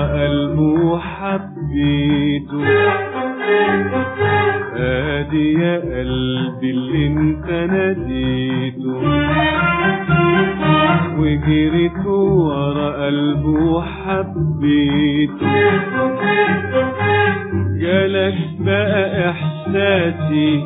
قلبه حبيته ادي يا قلبي اللي انت ناديته وجريت ورا قلبه حبيته جالك بقى احساسي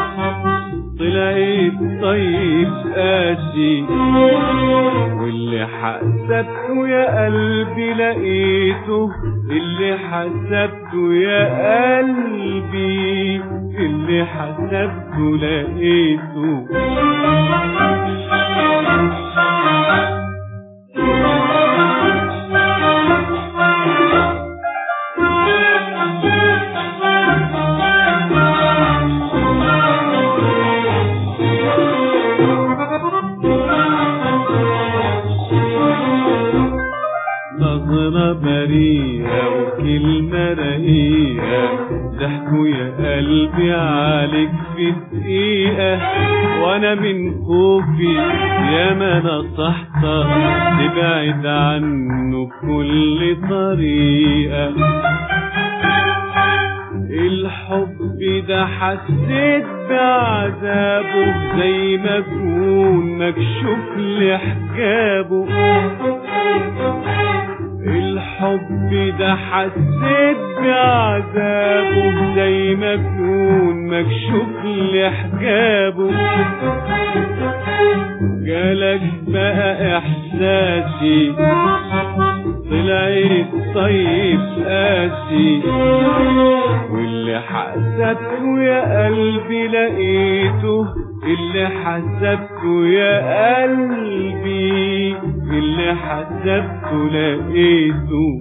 طلعت طيب قاسي واللي حسبته يا قلبي لقيته اللي حسبته يا قلبي اللي حسبته لقيته نظرة بريئة وكلمة رقيقة ضحكوا يا قلبي عليك في دقيقة وانا من خوفي يا ما نصحتك تبعد عنه بكل طريقة الحب ده حسيت بعذابه زي ما اكون مكشوف لحجابه الحب ده حسيت بعذابه زي ما اكون مكشوف لحجابه جالك بقى احساسي طلعت طيب قاسي واللي حسبته يا قلبي لقيته اللي حسبته يا قلبي اللي حسبته لقيته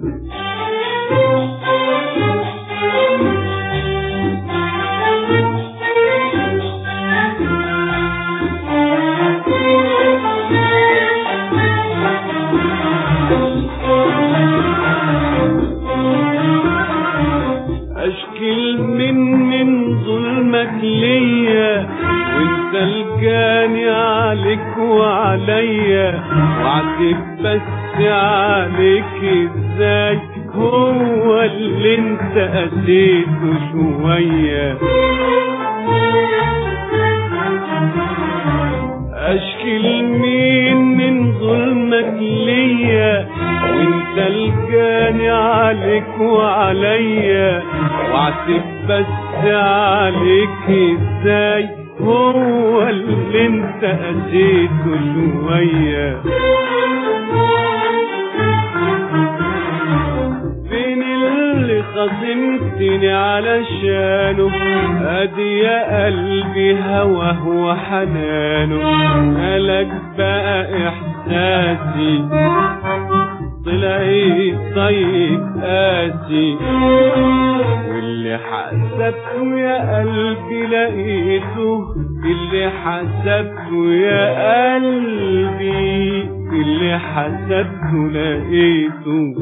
اشكي من من ظلمك ليا وانت الجاني عليك وعليا واعتب بس عليك ازاي هو اللي انت قسيته شوية اشكي لمين من ظلمك ليا وانت الجاني عليك وعليا واعتب بس عليك ازاي هو اللي انت قسيته شوية فين اللي خصمتني علشانه ادي يا قلبي هواه وحنانه مالك بقى احساسي طلعت طيب قاسي واللي حسبته يا قلبي لقيته اللي حسبته يا قلبي اللي حسبته لقيته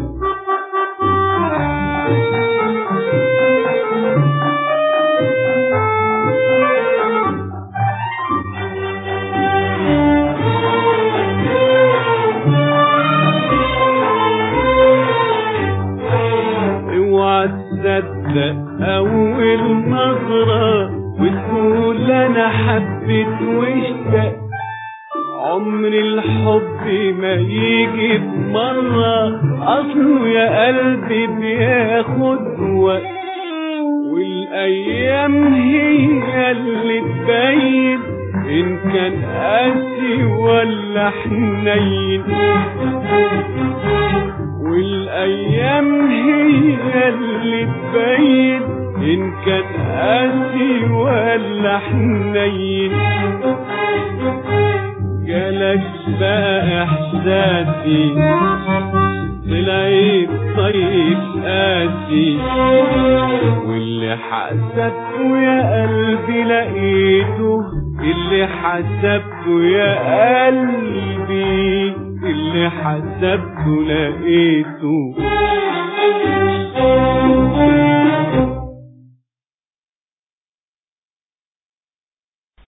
اوعى تصدق اول نظرة وتقول انا حبيت واشتقت عمر الحب ما يجي بمرة اصله يا قلبي بياخد وقت والايام هي اللي تبين ان كان قاسي ولا حنين والايام هي اللي تبين ان كان قاسي ولا حنين جالك بقى احساسي طلعت طيب قاسي واللي حسبته يا قلبي لقيته اللي حسبته يا قلبي اللي حسبته لقيته